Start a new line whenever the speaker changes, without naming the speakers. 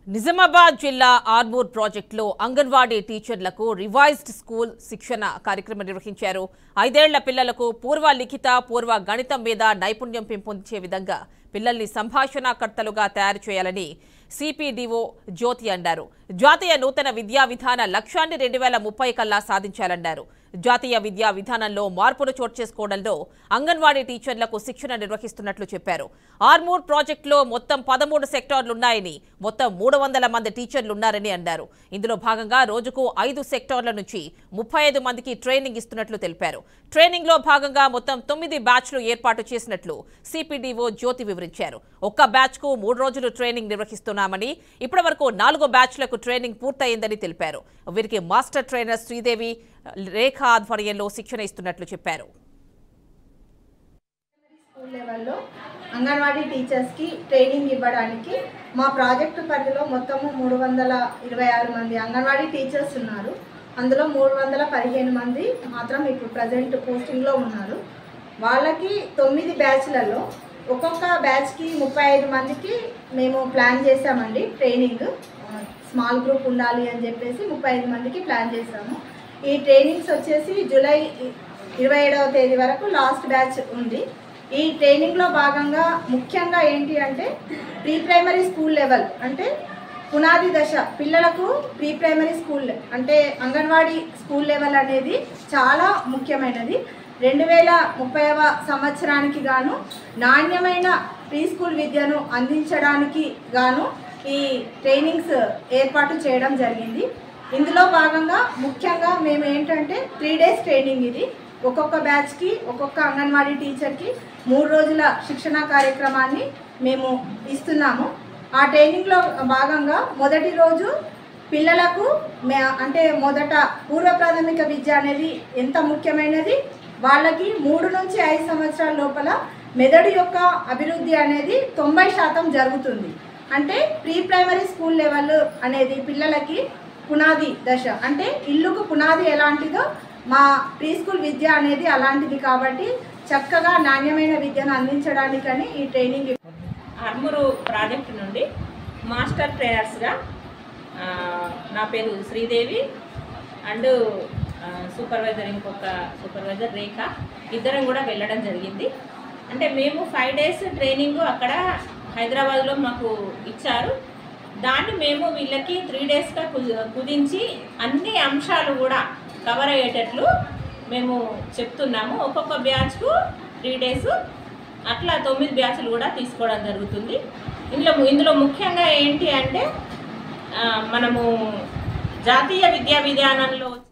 నిజామాబాద్ జిల్లా ఆర్మూర్ ప్రాజెక్టులో అంగన్వాడీ టీచర్లకు రివైజ్డ్ స్కూల్ శిక్షణ కార్యక్రమం నిర్వహించారు ఐదేళ్ల పిల్లలకు పూర్వ లిఖిత పూర్వ గణితం మీద నైపుణ్యం పెంపొందించే విధంగా పిల్లల్ని సంభాషణకర్తలుగా తయారు చేయాలని సిపిడిఓ జ్యోతి అన్నారు జాతీయ నూతన విద్యా విధాన లక్ష్యాన్ని రెండు వేల ముప్పై కల్లా సాధించాలన్నారు జాతీయ విద్యా విధానంలో మార్పులు చోటు చేసుకోవడంలో అంగన్వాడీ టీచర్లకు శిక్షణ నిర్వహిస్తున్నట్లు చెప్పారు ఆర్మూర్ ప్రాజెక్టులో మొత్తం పదమూడు సెక్టార్లున్నాయని మొత్తం మూడు వందల మంది టీచర్లున్నారని అన్నారు ఇందులో భాగంగా రోజుకు ఐదు సెక్టార్ల నుంచి ముప్పై ఐదు మందికి ట్రైనింగ్ ఇస్తున్నట్లు తెలిపారు ట్రైనింగ్ లో భాగంగా మొత్తం తొమ్మిది బ్యాచ్లు ఏర్పాటు చేసినట్లు సిపిడిఓ జ్యోతి వివరించారు ఒక్క బ్యాచ్ కు మూడు రోజులు ట్రైనింగ్ నిర్వహిస్తున్నామని ఇప్పటి వరకు నాలుగో బ్యాచ్లకు ట్రైనింగ్ పూర్తయిందని తెలిపారు వీరికి మాస్టర్ ట్రైనర్ శ్రీదేవి రేఖ ఆధ్వర్యంలో శిక్షణ ఇస్తున్నట్లు చెప్పారు
స్కూల్ లెవెల్లో అంగన్వాడీ టీచర్స్కి ట్రైనింగ్ ఇవ్వడానికి మా ప్రాజెక్టు పరిధిలో మొత్తము మూడు వందల ఇరవై ఆరు మంది అంగన్వాడీ టీచర్స్ ఉన్నారు అందులో మూడు వందల పదిహేను మంది మాత్రం ఇప్పుడు ప్రజెంట్ పోస్టింగ్లో ఉన్నారు వాళ్ళకి తొమ్మిది బ్యాచ్లలో ఒక్కొక్క బ్యాచ్కి ముప్పై ఐదు మందికి మేము ప్లాన్ చేసామండి ట్రైనింగ్ స్మాల్ గ్రూప్ ఉండాలి అని చెప్పేసి ముప్పై ఐదు మందికి ప్లాన్ చేసాము ఈ ట్రైనింగ్స్ వచ్చేసి జూలై ఇరవై ఏడవ తేదీ వరకు లాస్ట్ బ్యాచ్ ఉంది ఈ ట్రైనింగ్లో భాగంగా ముఖ్యంగా ఏంటి అంటే ప్రీ ప్రైమరీ స్కూల్ లెవెల్ అంటే పునాది దశ పిల్లలకు ప్రీ ప్రైమరీ స్కూల్ అంటే అంగన్వాడీ స్కూల్ లెవెల్ అనేది చాలా ముఖ్యమైనది రెండు వేల ముప్పైవ సంవత్సరానికి గాను నాణ్యమైన ప్రీ స్కూల్ విద్యను అందించడానికి గాను ఈ ట్రైనింగ్స్ ఏర్పాటు చేయడం జరిగింది ఇందులో భాగంగా ముఖ్యంగా మేము ఏంటంటే త్రీ డేస్ ట్రైనింగ్ ఇది ఒక్కొక్క బ్యాచ్కి ఒక్కొక్క అంగన్వాడీ టీచర్కి మూడు రోజుల శిక్షణ కార్యక్రమాన్ని మేము ఇస్తున్నాము ఆ ట్రైనింగ్లో భాగంగా మొదటి రోజు పిల్లలకు మే- అంటే మొదట పూర్వ ప్రాథమిక విద్య అనేది ఎంత ముఖ్యమైనది వాళ్ళకి మూడు నుంచి ఐదు సంవత్సరాల లోపల మెదడు యొక్క అభివృద్ధి అనేది తొంభై శాతం జరుగుతుంది అంటే ప్రీ ప్రైమరీ స్కూల్ లెవెల్ అనేది పిల్లలకి పునాది దశ అంటే ఇల్లుకు పునాది ఎలాంటిదో మా ప్రీ స్కూల్ విద్య అనేది అలాంటిది కాబట్టి చక్కగా నాణ్యమైన విద్యను అందించడానికని ఈ ట్రైనింగ్
ఆర్మూరు ప్రాజెక్టు నుండి మాస్టర్ ట్రైనర్స్గా ఆ, నా పేరు శ్రీదేవి అండ్ ఆ, సూపర్వైజర్ ఇంకొక సూపర్వైజర్ రేఖ ఇద్దరం కూడా వెళ్ళడం జరిగింది అంటే మేము ఫైవ్ డేస్ ట్రైనింగ్ అక్కడ హైదరాబాద్లో మాకు ఇచ్చారు దాన్ని మేము వీళ్ళకి త్రీ డేస్గా కుదించి అన్ని అంశాలు కూడా కవర్ అయ్యేటట్లు మేము చెప్తున్నాము ఒక్కొక్క బ్యాచ్కు త్రీ డేస్ అట్లా తొమ్మిది బ్యాచ్లు కూడా తీసుకోవడం జరుగుతుంది ఇందులో ఇందులో ముఖ్యంగా ఏంటి అంటే ఆ, మనము జాతీయ విద్యా విధానంలో